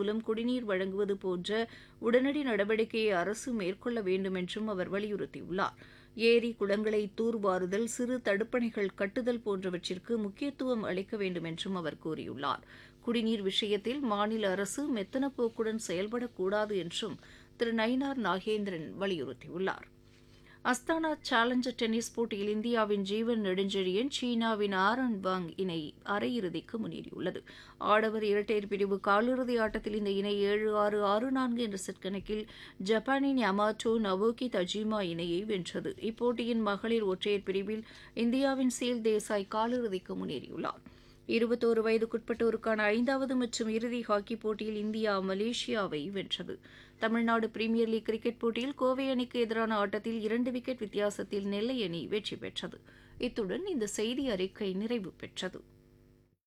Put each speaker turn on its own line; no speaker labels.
மூலம் குடிநீர் வழங்குவது போன்ற உடனடி நடவடிக்கையை அரசு மேற்கொள்ள வேண்டும் என்றும் அவர் வலியுறுத்தியுள்ளார் ஏரி குளங்களை தூர்வாறுதல் சிறு தடுப்பணைகள் கட்டுதல் போன்றவற்றிற்கு முக்கியத்துவம் அளிக்க வேண்டும் என்றும் அவர் கூறியுள்ளார் குடிநீர் விஷயத்தில் மாநில அரசு மெத்தன போக்குடன் செயல்படக்கூடாது என்றும் திரு நயினார் நாகேந்திரன் வலியுறுத்தியுள்ளார் அஸ்தானா சேலஞ்சர் டென்னிஸ் போட்டியில் இந்தியாவின் ஜீவன் நெடுஞ்செழியன் சீனாவின் ஆரன் வாங் இணை அரையிறுதிக்கு முன்னேறியுள்ளது ஆடவர் இரட்டையர் பிரிவு காலிறுதி ஆட்டத்தில் இந்த இணை ஏழு ஆறு ஆறு நான்கு என்ற செட் கணக்கில் ஜப்பானின் யமாட்டோ நவோகி தஜிமா இணையை வென்றது இப்போட்டியின் மகளிர் ஒற்றையர் பிரிவில் இந்தியாவின் சீல் தேசாய் காலிறுதிக்கு முன்னேறியுள்ளார் இருபத்தோரு வயதுக்குட்பட்டோருக்கான ஐந்தாவது மற்றும் இறுதி ஹாக்கி போட்டியில் இந்தியா மலேசியாவை வென்றது தமிழ்நாடு பிரீமியர் லீக் கிரிக்கெட் போட்டியில் கோவை அணிக்கு எதிரான ஆட்டத்தில் இரண்டு விக்கெட் வித்தியாசத்தில் நெல்லை அணி வெற்றி பெற்றது இத்துடன் இந்த செய்தி அறிக்கை நிறைவு பெற்றது